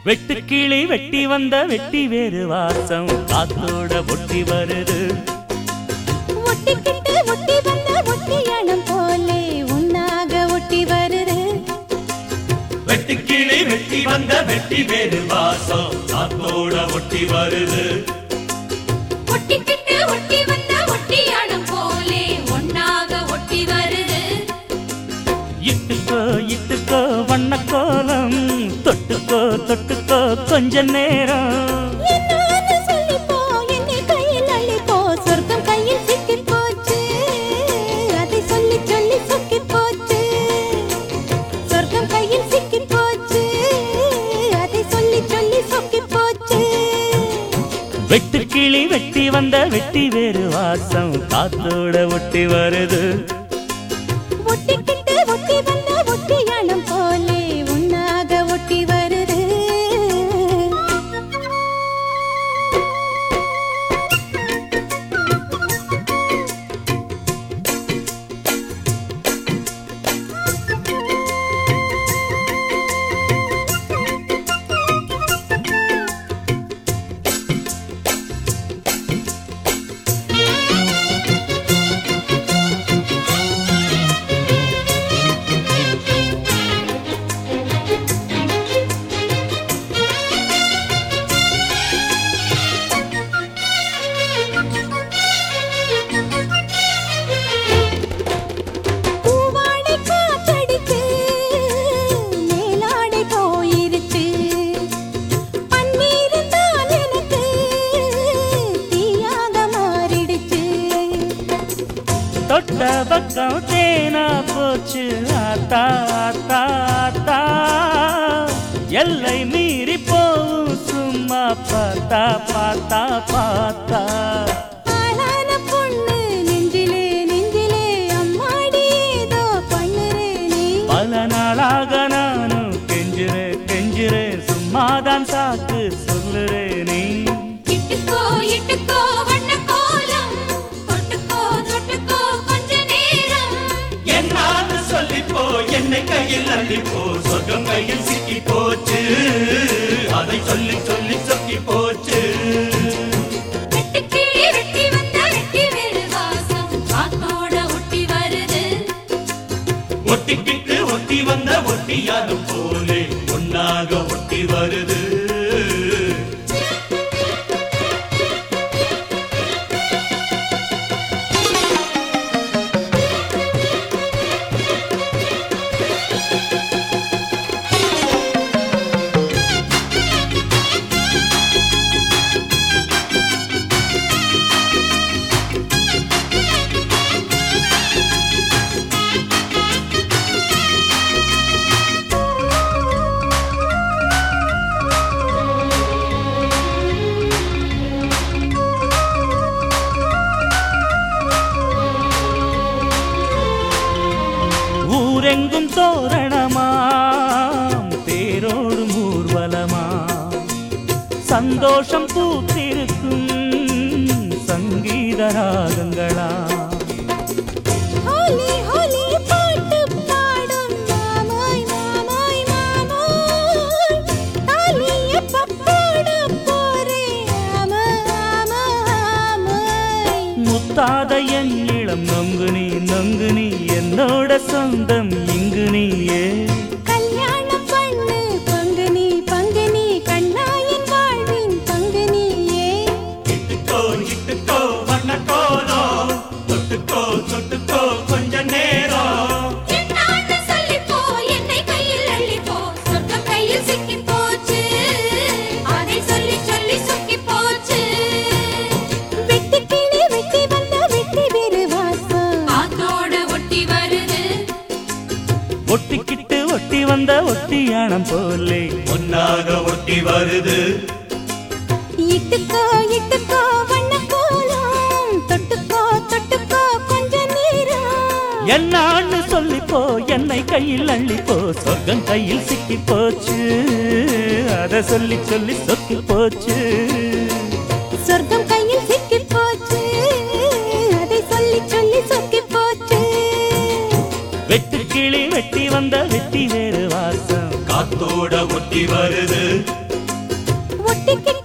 வெட்டுக்கிளி வெட்டி வந்த வெட்டி வேறு வாசம் காத்தோட ஒட்டி வருது ஒட்டிக்கிட்டு ஒட்டி வந்த ஒட்டியானம் போலே உன்னாக ஒட்டி வருது வெட்டுக்கிளி வெட்டி வந்த வெட்டி வேறு வாசம் காத்தோட ஒட்டி வருது ஒட்டிக்கிட்டு ஒட்டி வந்த ஒட்டியானம் போலே ஒன்னாக ஒட்டி வருது இட்டுக்கோ இட்டுக்கோ வண்ண கோலம் தொட்டுக்கோ தொட்டுக்கோ கொஞ்ச நேரம் என்னான்னு சொல்லிப்போ என்னை கையில் அள்ளிப்போ சொர்க்கம் கையில் சிக்கி போச்சு அதை சொல்லி சொல்லி சொக்கி போச்சு சொர்க்கம் கையில் சிக்கி போச்சு அதை சொல்லி சொல்லி சொக்கி போச்சு வெட்டுக்கிளி வெட்டி வந்த வெட்டி வேறு வாசம் காத்தோட ஒட்டி வருது ஒட்டிக்கிட்டு ஒட்டி வந்த ஒட்டியானம் போலே உன்னாக ஒட்டி வருது பூவாடை காத்தடிச்சு மேலாடை போயிருச்சு பன்னீர் தான் எனக்கு தீயாக மாறிடுச்சு தொட்ட பக்கம் தேனா போச்சு ஆத்தா ஆத்தா ஆத்தா எல்லை மீறி போகும் சும்மா பார்த்தா பார்த்தா பார்த்தா ஆளான பொண்ணு நெஞ்சிலே நெஞ்சிலே அம்மாடி ஏதோ பண்ணுறே நீ பல நாளாக நானும் கெஞ்சுறே கெஞ்சுறே சும்மாதான் சாக்கு சொல்லுறே நீ இட்டுக்கோ இட்டுக்கோ வண்ண கோலம் தொட்டுக்கோ தொட்டுக்கோ கொஞ்ச நேரம் என்னான்னு சொல்லிப்போ என்னை கையில் அள்ளிப்போ சொர்க்கம் கையில் சிக்கி போச்சு அதை சொல்லி சொல்லி சொக்கி போச்சு வெட்டுக்கிளி வெட்டி வந்த வெட்டி வேறு வாசம் காத்தோட ஒட்டி வருது ஒட்டிக்கிட்டு ஒட்டி வந்த ஒட்டியாலும் போலே ஒன்னாக ஒட்டி வருது ஊரெங்கும் தோரணமாம் தேரோடும் ஊர்வலமா சந்தோஷம் பூத்திருக்கும் சங்கீத ராகங்களா ஹோலி ஹோலி பாட்டு பாடும் மாமாய் மாமாய் மாமாய் தாலி எப்ப போட போறே ஆமா ஆமா ஆமாய் முத்தாத என் இளம் நொங்கு நீ நொங்கு நீ என்னோட சொந்தம் இங்கு நீயே கல்யாணம் பண்ணு பங்கு நீ பங்கு நீ கண்ணாயின் வாழ்வின் பங்கு நீயே இட்டுக்கோ இட்டுக்கோ வண்ண கோலம் தொட்டுக்கோ தொட்டுக்கோ கொஞ்ச நேரம் என்னான்னு சொல்லிப்போ என்னை கையில் அள்ளிப்போ சொர்க்கம் கையில் சிக்கி போச்சு அதை சொல்லி சொல்லி சொக்கி போச்சு வெட்டி கிளி வெட்டி வந்த வெட்டி வேறு வாசம் காத்தோட ஒட்டி வருது ஒட்டிக்கிட்டு ஒட்டி வந்த ஒட்டியானம் போலே ஒன்னாக ஒட்டி வருது இட்டுக்கோ இட்டுக்கோ வண்ண கோலம் தொட்டுக்கோ தொட்டுக்கோ கொஞ்ச நேரம் என்னான்னு சொல்லிப்போ என்னை கையில் அள்ளிப்போ சொர்க்கம் கையில் சிக்கி போச்சு அத சொல்லி சொல்லி சொக்கி போச்சு சொர்க்கம் கையில் சிக்கி போச்சு அதை சொல்லி சொல்லி சொக்கி போச்சு வெட்டு கிளி வெட்டி வந்த வெட்டி வேறு வாசம் காத்தோட ஒட்டி வருது ஒட்டிக்கிட்டு